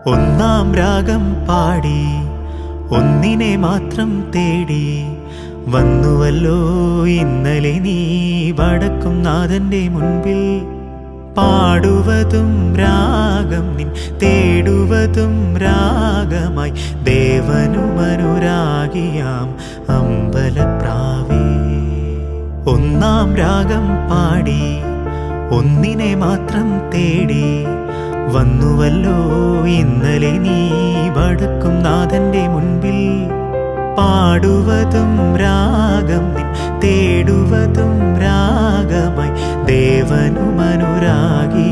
ഒന്നാം രാഗം പാടി ഒന്നിനെ മാത്രം തേടി വന്നുവല്ലോ ഇന്നലെ നീ വടക്കും നാഥന്റെ മുൻപിൽ പാടുവതും രാഗം നിൻ തേടുവതും രാഗമായി ദേവനുമനുരാഗിയാം അമ്പലപ്രാവേ ഒന്നാം രാഗം പാടി ഒന്നിനെ മാത്രം തേടി വന്നുവല്ലോ ഇന്നലെ നീ വടക്കും നാഥന്റെ മുൻപിൽ പാടുവതും രാഗം നിൻ തേടുവതും രാഗമായി ദേവനുമനുരാഗി